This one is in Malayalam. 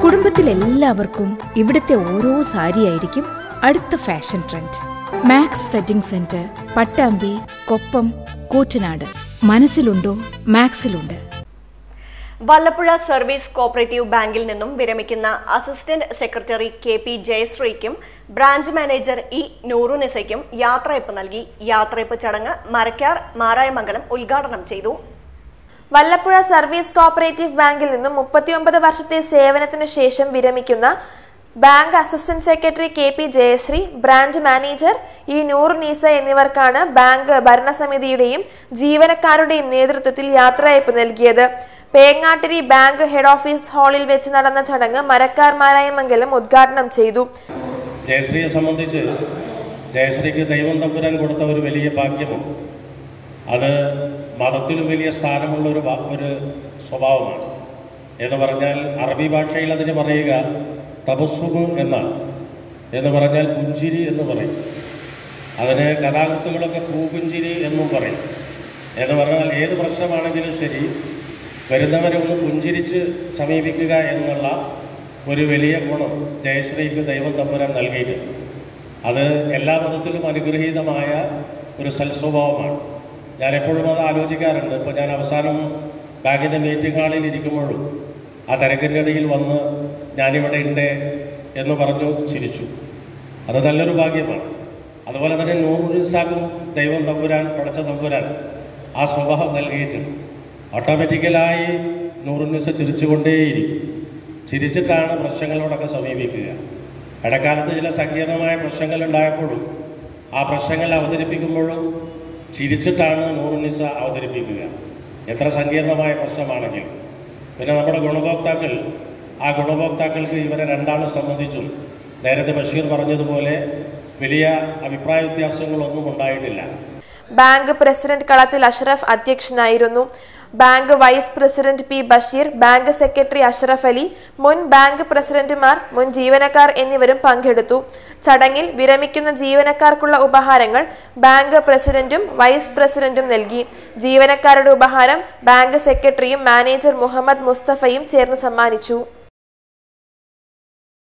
കുടുംബത്തിൽ എല്ലാവർക്കും ഇവിടുത്തെ ഓരോ സാരിയായിരിക്കും അടുത്ത fashion trend Max wedding centre Pattambi Koppam Koottanad മനസ്സിലുണ്ടോ മാക്സിലുണ്ട് വല്ലപ്പുഴ സർവീസ് കോപ്പറേറ്റീവ് ബാങ്കിൽ നിന്നും വിരമിക്കുന്ന അസിസ്റ്റന്റ് സെക്രട്ടറി കെ പി ജയശ്രീക്കും ബ്രാഞ്ച് മാനേജർ ഇ നൂറുനിസയ്ക്കും യാത്രയപ്പ് നൽകി യാത്രയപ്പ് ചടങ്ങ് മരക്കാർ മാരായമംഗലം ഉദ്ഘാടനം ചെയ്തു വല്ലപ്പുഴ സർവീസ് കോപ്പറേറ്റീവ് ബാങ്കിൽ നിന്നും മുപ്പത്തിയൊമ്പത് വർഷത്തെ സേവനത്തിനു ശേഷം വിരമിക്കുന്ന bank assistant secretary K P Jayasree branch manager E Noor Nisa എന്നിവർക്കാണ് ബാങ്ക് ഭരണസമിതിയുടെയും ജീവനക്കാരുടെയും നേതൃത്വത്തിൽ യാത്രയയപ്പ് നൽകിയത് പേങ്ങാട്ടിരി ബാങ്ക് ഹെഡ് ഓഫീസ് ഹാളിൽ വെച്ച് നടന്ന ചടങ്ങ് മരക്കാർ മാരായമംഗലം ഉദ്ഘാടനം ചെയ്തു ജയശ്രീയെ സംബന്ധിച്ച് ജയശ്രീക്ക് ദൈവം തമ്പുരാൻ കൊടുത്ത ഒരു വലിയ ഭാഗ്യമുണ്ട് അത് മതത്തിലും വലിയ സ്ഥാനമുള്ള ഒരു ഭാ- ഒരു സ്വഭാവമാണ് എന്ന് പറഞ്ഞാൽ അറബി ഭാഷയിൽ അതിന് പറയുക തപസ്സുമ് എന്നാണ് എന്ന് പറഞ്ഞാൽ പുഞ്ചിരി എന്ന് പറയും അതിന് കഥാകൃത്തുകളൊക്കെ പൂപുഞ്ചിരി എന്നും പറയും എന്ന് പറഞ്ഞാൽ ഏത് പ്രശ്നമാണെങ്കിലും ശരി വരുന്നവരെ ഒന്ന് പുഞ്ചിരിച്ച് സമീപിക്കുക എന്നുള്ള ഒരു വലിയ ഗുണം ജയശ്രീക്ക് ദൈവം തമ്പുരാൻ നൽകിയിട്ടുണ്ട് അത് എല്ലാ മതത്തിലും അനുഗ്രഹീതമായ ഒരു സൽസ്വഭാവമാണ് ഞാൻ എപ്പോഴും അത് ആലോചിക്കാറുണ്ട് ഇപ്പോൾ ഞാൻ അവസാനം ബാങ്കിൻ്റെ മീറ്റിംഗ് ഹാളിൽ ഇരിക്കുമ്പോഴും ആ തിരക്കിൻ്റെ ഇടയിൽ വന്ന് ഞാനിവിടെ ഉണ്ട് എന്ന് പറഞ്ഞു ചിരിച്ചു അത് നല്ലൊരു ഭാഗ്യമാണ് അതുപോലെ തന്നെ നൂറുസാക്കും ദൈവം തമ്പുരാൻ പടച്ച തമ്പുരാൻ ആ സ്വഭാവം നൽകിയിട്ടുണ്ട് ഓട്ടോമാറ്റിക്കലായി നൂറുനിസ ചിരിച്ചുകൊണ്ടേയിരിക്കും ചിരിച്ചിട്ടാണ് പ്രശ്നങ്ങളോടൊക്കെ സമീപിക്കുക ഇടക്കാലത്ത് ചില സങ്കീർണമായ പ്രശ്നങ്ങൾ ഉണ്ടായപ്പോഴും ആ പ്രശ്നങ്ങൾ അവതരിപ്പിക്കുമ്പോഴും ചിരിച്ചിട്ടാണ് നൂറുനിസ അവതരിപ്പിക്കുക എത്ര സങ്കീർണമായ പ്രശ്നമാണെങ്കിലും പിന്നെ നമ്മുടെ ഗുണഭോക്താക്കൾ ആ ഗുണഭോക്താക്കൾക്ക് ഇവരെ രണ്ടാളെ സംബന്ധിച്ചും നേരത്തെ ബഷീർ പറഞ്ഞതുപോലെ വലിയ അഭിപ്രായ വ്യത്യാസങ്ങളൊന്നും ഉണ്ടായിട്ടില്ല ബാങ്ക് പ്രസിഡന്റ് കളത്തിൽ അഷ്റഫ് അധ്യക്ഷനായിരുന്നു bank vice president P Basheer bank secretary Ashraf Ali മുൻ ബാങ്ക് പ്രസിഡന്റുമാർ മുൻ ജീവനക്കാർ എന്നിവരും പങ്കെടുത്തു ചടങ്ങിൽ വിരമിക്കുന്ന ജീവനക്കാർക്കുള്ള ഉപഹാരങ്ങൾ ബാങ്ക് പ്രസിഡന്റും വൈസ് പ്രസിഡന്റും നൽകി ജീവനക്കാരുടെ ഉപഹാരം ബാങ്ക് സെക്രട്ടറിയും മാനേജർ മുഹമ്മദ് മുസ്തഫയും ചേർന്ന് സമ്മാനിച്ചു